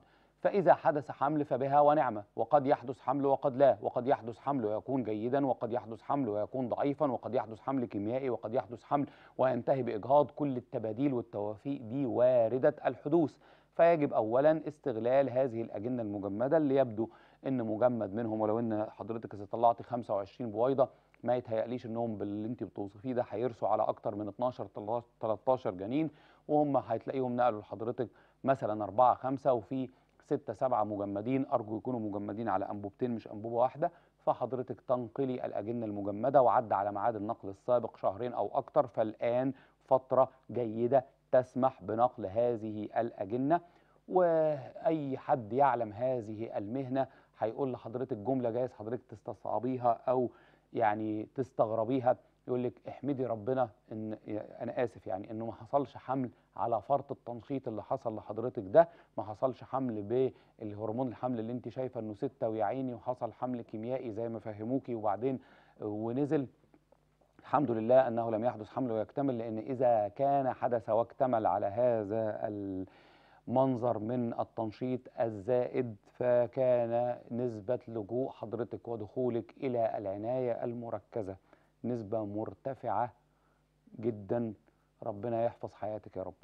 فإذا حدث حمل فبها ونعمة وقد يحدث حمل وقد لا وقد يحدث حمل ويكون جيدا وقد يحدث حمل ويكون ضعيفا وقد يحدث حمل كيميائي وقد يحدث حمل وينتهي بإجهاض كل التباديل والتوافيق دي واردة الحدوث فيجب أولا استغلال هذه الأجنة المجمدة اللي يبدو إن مجمد منهم ولو إن حضرتك إذا طلعتي 25 بويضة ما يتهيأليش إنهم باللي أنت بتوصفيه ده هيرسوا على أكتر من 12 13 جنين وهم هتلاقيهم نقلوا لحضرتك مثلا أربعة خمسة وفي ستة سبعة مجمدين أرجو يكونوا مجمدين على أنبوبتين مش أنبوبة واحدة فحضرتك تنقلي الأجنة المجمدة وعدى على ميعاد النقل السابق شهرين أو أكتر فالآن فترة جيدة تسمح بنقل هذه الأجنة وأي حد يعلم هذه المهنة هيقول لحضرتك جملة جايز حضرتك تستصعبيها أو يعني تستغربيها يقول لك احمدي ربنا ان انا اسف يعني انه ما حصلش حمل على فرط التنشيط اللي حصل لحضرتك ده ما حصلش حمل بالهرمون الحمل اللي انت شايفه انه ستة ويا عيني وحصل حمل كيميائي زي ما فهموكي وبعدين ونزل الحمد لله انه لم يحدث حمل ويكتمل لان اذا كان حدث واكتمل على هذا المنظر من التنشيط الزائد فكان نسبة لجوء حضرتك ودخولك إلى العناية المركزة نسبة مرتفعة جدا ربنا يحفظ حياتك يا رب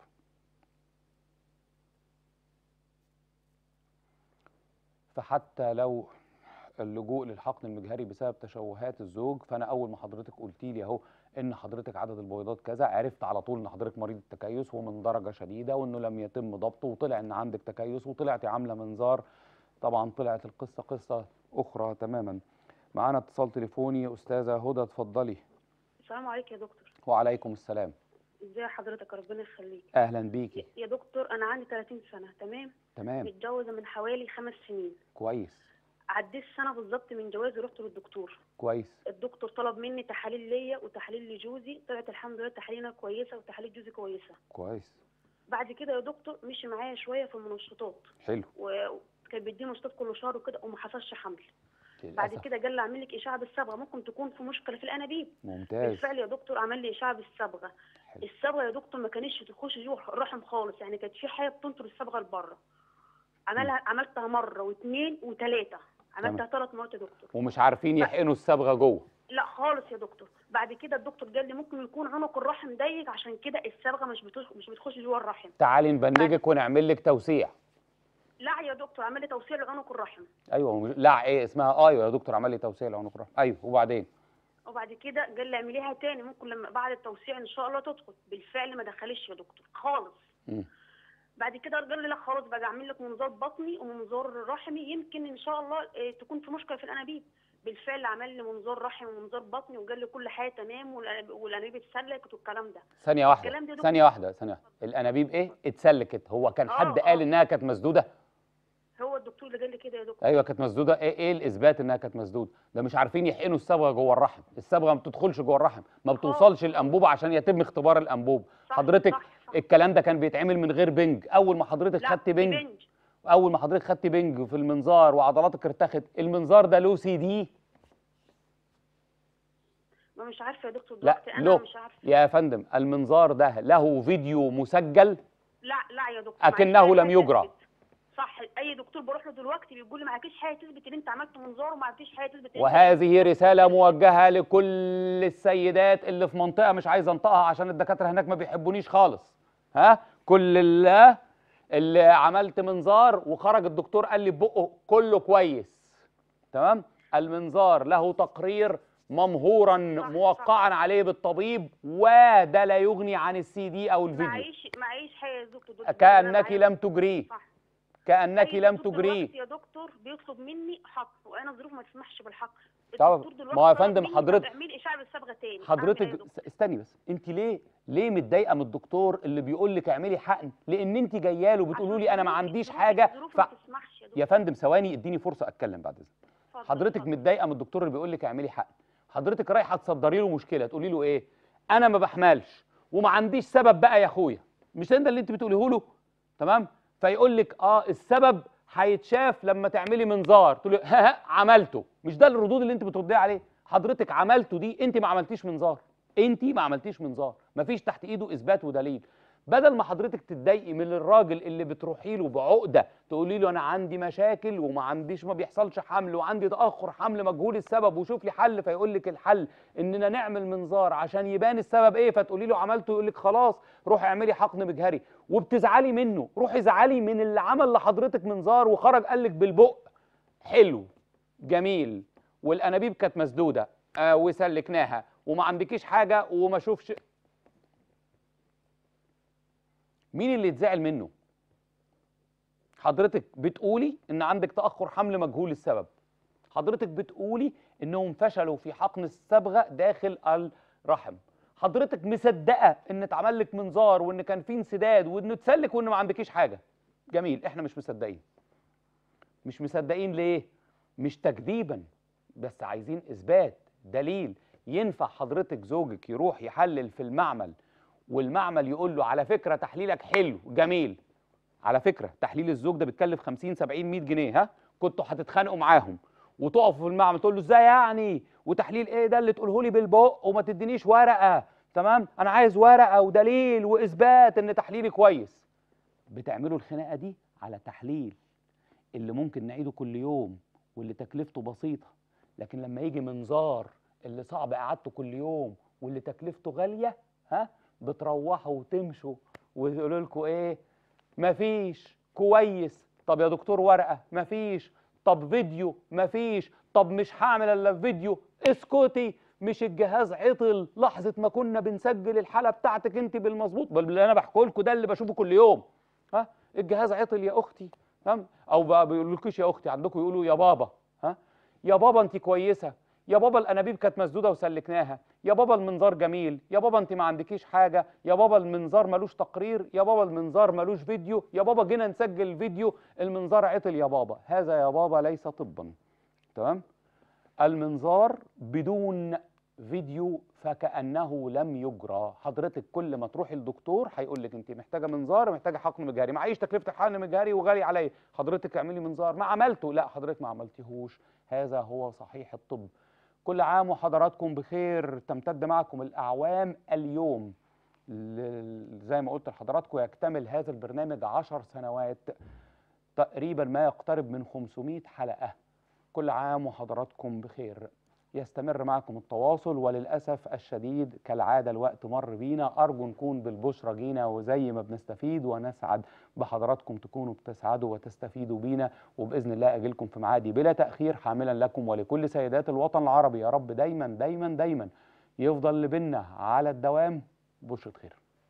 فحتى لو اللجوء للحقن المجهري بسبب تشوهات الزوج فانا اول ما حضرتك قلتي لي اهو ان حضرتك عدد البويضات كذا عرفت على طول ان حضرتك مريض التكيس ومن درجه شديده وانه لم يتم ضبطه وطلع ان عندك تكيس وطلعتي عامله منظار طبعا طلعت القصه قصه اخرى تماما معانا اتصال تليفوني استاذه هدى اتفضلي السلام عليكم يا دكتور وعليكم السلام ازي حضرتك ربنا يخليك اهلا بيكي يا دكتور انا عندي 30 سنه تمام تمام متجوزه من حوالي خمس سنين كويس عديت سنه بالظبط من جوازي رحت للدكتور كويس الدكتور طلب مني تحاليل ليا وتحاليل لجوزي طلعت الحمد لله تحاليلنا كويسه وتحاليل جوزي كويسه كويس بعد كده يا دكتور مشي معايا شويه في المنشطات حلو وكان بيديني منشطات كل شهر وكده وما حصلش حمل بعد للأسف. كده قال لي اعمل لك اشعه بالصبغه ممكن تكون في مشكله في الانابيب ممتاز بالفعل يا دكتور عمل لي اشعه بالصبغه حلو. الصبغه يا دكتور ما كانتش تخش جوه الرحم خالص يعني كانت في حاجه بتنطر الصبغه لبره عملها عملتها مره واثنين وثلاثه عملتها ثلاث مرات يا دكتور ومش عارفين يحقنوا الصبغه جوه لا خالص يا دكتور بعد كده الدكتور قال لي ممكن يكون عنق الرحم ضيق عشان كده الصبغه مش بتخش مش بتخش جوه الرحم تعالي نبنجك ونعمل لك توسيع لا يا دكتور عمل لي توسيع لعنق الرحم ايوه مش- لا ايه اسمها ايوه يا دكتور عمل لي توسيع لعنق الرحم ايوه وبعدين وبعد كده قال لي اعمليها تاني ممكن لما بعد التوسيع ان شاء الله تدخل بالفعل ما دخلش يا دكتور خالص مم. بعد كده قال لي لا خلاص بقى اعمل لك منظار بطني ومنظار رحمي يمكن ان شاء الله آه، تكون في مشكله في الانابيب بالفعل عمل لي منظار رحمي ومنظار بطني وقال لي كل حاجه تمام والأناب- والانابيب اتسلكت والكلام ده ثانيه واحده الكلام ده يا دكتور. ثانيه واحده ثانيه واحده الانابيب ايه اتسلكت هو كان آه، حد آه. قال انها كانت مسدوده هو الدكتور اللي قال لي كده يا دكتور ايوه كانت مسدوده ايه ايه الاثبات انها كانت مسدوده ده مش عارفين يحقنوا الصبغه جوه الرحم الصبغه ما بتدخلش جوه الرحم ما بتوصلش الانبوبه عشان يتم اختبار الانبوب صح، حضرتك صح، صح. الكلام ده كان بيتعمل من غير بنج اول ما حضرتك لا خدت بنج بنج اول ما حضرتك خدت بنج في المنظار وعضلاتك ارتخت المنظار ده له سي دي ما مش عارفه يا دكتور لا دلوقتي انا له مش عارفه يا فندم المنظار ده له فيديو مسجل لا لا يا دكتور أكنه معكيش لم حاجة يجرى. تثبت. صح اي دكتور بروح له دلوقتي بيقول لي معكيش حاجه تثبت ان انت عملت منظار ومعكيش حاجه تثبت ان أنت- وهذه رسالة موجهة لكل السيدات اللي في منطقة مش عايز انطقها عشان الدكاترة هناك ما بيحبونيش خالص ها كل اللي اللي عملت منظار وخرج الدكتور قال لي بقه كله كويس تمام المنظار له تقرير ممهورا صح، موقعا عليه بالطبيب وده لا يغني عن السي دي او الفيديو معيش معيش حاجه يا دكتور دلوقتي. كأنك أنا معايا- لم تجريه صح كأنك أي لم دكتور تجريه دلوقتي يا دكتور بيطلب مني حق وانا ظروف ما تسمحش بالحق طب الدكتور دلوقتي ما هو يا طلب فندم مني حضرتك- اعملي اشعه بالصبغه تاني أعمل إيه حضرتك يا دكتور؟ س- استني بس انت ليه ليه متضايقه من الدكتور اللي بيقول لك اعملي حقن لان انت جايه له بتقولوا عشان لي انا ما ظروفي- عنديش ظروفي- حاجه ظروفي ف... ما تسمحش يا دكتور يا فندم ثواني اديني فرصه اتكلم بعد اذنك اتفضل، حضرتك اتفضل. متضايقه من الدكتور اللي بيقول لك اعملي حقن حضرتك رايحه تصدري له مشكله تقولي له ايه انا ما بحملش وما عنديش سبب بقى يا اخويا مش ده اللي انت بتقوليه له تمام فيقول لك اه السبب هيتشاف لما تعملي منظار تقول له ها ها عملته مش ده الردود اللي انت بترديه عليه حضرتك عملته دي انت ما عملتيش منظار انت ما عملتيش منظار مفيش تحت ايده اثبات ودليل بدل ما حضرتك تتضايقي من الراجل اللي بتروحي له بعقده تقولي له انا عندي مشاكل وما عنديش ما بيحصلش حمل وعندي تاخر حمل مجهول السبب وشوف لي حل فيقول لك الحل اننا نعمل منظار عشان يبان السبب ايه فتقولي له عملته يقول لك خلاص روحي اعملي حقن مجهري وبتزعلي منه روحي زعلي من اللي عمل لحضرتك منظار وخرج قال لك بالبق حلو جميل والانابيب كانت مسدوده آه وسلكناها وما عندكيش حاجه وما شوفش مين اللي يتزعل منه حضرتك بتقولي ان عندك تاخر حمل مجهول السبب حضرتك بتقولي انهم فشلوا في حقن الصبغه داخل الرحم حضرتك مصدقه ان اتعمل لك منظار وان كان في انسداد وانه اتسلك وان ما عندكيش حاجه جميل احنا مش مصدقين مش مصدقين ليه مش تكذيبا بس عايزين اثبات دليل ينفع حضرتك زوجك يروح يحلل في المعمل والمعمل يقول له على فكره تحليلك حلو جميل على فكره تحليل الزوج ده بيتكلف 50 70 100 جنيه ها كنتوا هتتخانقوا معاهم وتقفوا في المعمل تقول له ازاي يعني وتحليل ايه ده اللي تقوله لي بالبق وما تدينيش ورقه تمام انا عايز ورقه ودليل واثبات ان تحليلي كويس بتعملوا الخناقه دي على تحليل اللي ممكن نعيده كل يوم واللي تكلفته بسيطه لكن لما يجي منظار اللي صعب اعادته كل يوم واللي تكلفته غاليه ها بتروحوا وتمشوا ويقولوا لكم ايه مفيش كويس طب يا دكتور ورقه مفيش طب فيديو مفيش طب مش هعمل الا في فيديو اسكتي مش الجهاز عطل لحظه ما كنا بنسجل الحاله بتاعتك انت بالمظبوط بل اللي انا بحكي لكم ده اللي بشوفه كل يوم ها الجهاز عطل يا اختي تمام او ما بيقولولكيش يا اختي عندكم يقولوا يا بابا ها يا بابا انت كويسه يا بابا الانابيب كانت مسدوده وسلكناها يا بابا المنظار جميل يا بابا انت ما عندكيش حاجه يا بابا المنظار ملوش تقرير يا بابا المنظار ملوش فيديو يا بابا جينا نسجل فيديو المنظار عطل يا بابا هذا يا بابا ليس طبا تمام المنظار بدون فيديو فكانه لم يجرى حضرتك كل ما تروحي للدكتور هيقول لك انت محتاجه منظار محتاجه حقن مجهري معيش تكلفه الحقن مجهري وغالي عليا حضرتك اعملي منظار ما عملته لا حضرتك ما عملتيهوش هذا هو صحيح الطب كل عام وحضراتكم بخير تمتد معكم الأعوام اليوم ل- زي ما قلت لحضراتكم يكتمل هذا البرنامج عشر سنوات تقريبا ما يقترب من 500 حلقة كل عام وحضراتكم بخير يستمر معكم التواصل وللأسف الشديد كالعادة الوقت مر بينا أرجو نكون بالبشرى جينا وزي ما بنستفيد ونسعد بحضراتكم تكونوا بتسعدوا وتستفيدوا بينا وبإذن الله أجيلكم في معادي بلا تأخير حاملا لكم ولكل سيدات الوطن العربي يا رب دايما دايما دايما يفضل لبنا على الدوام بشرة خير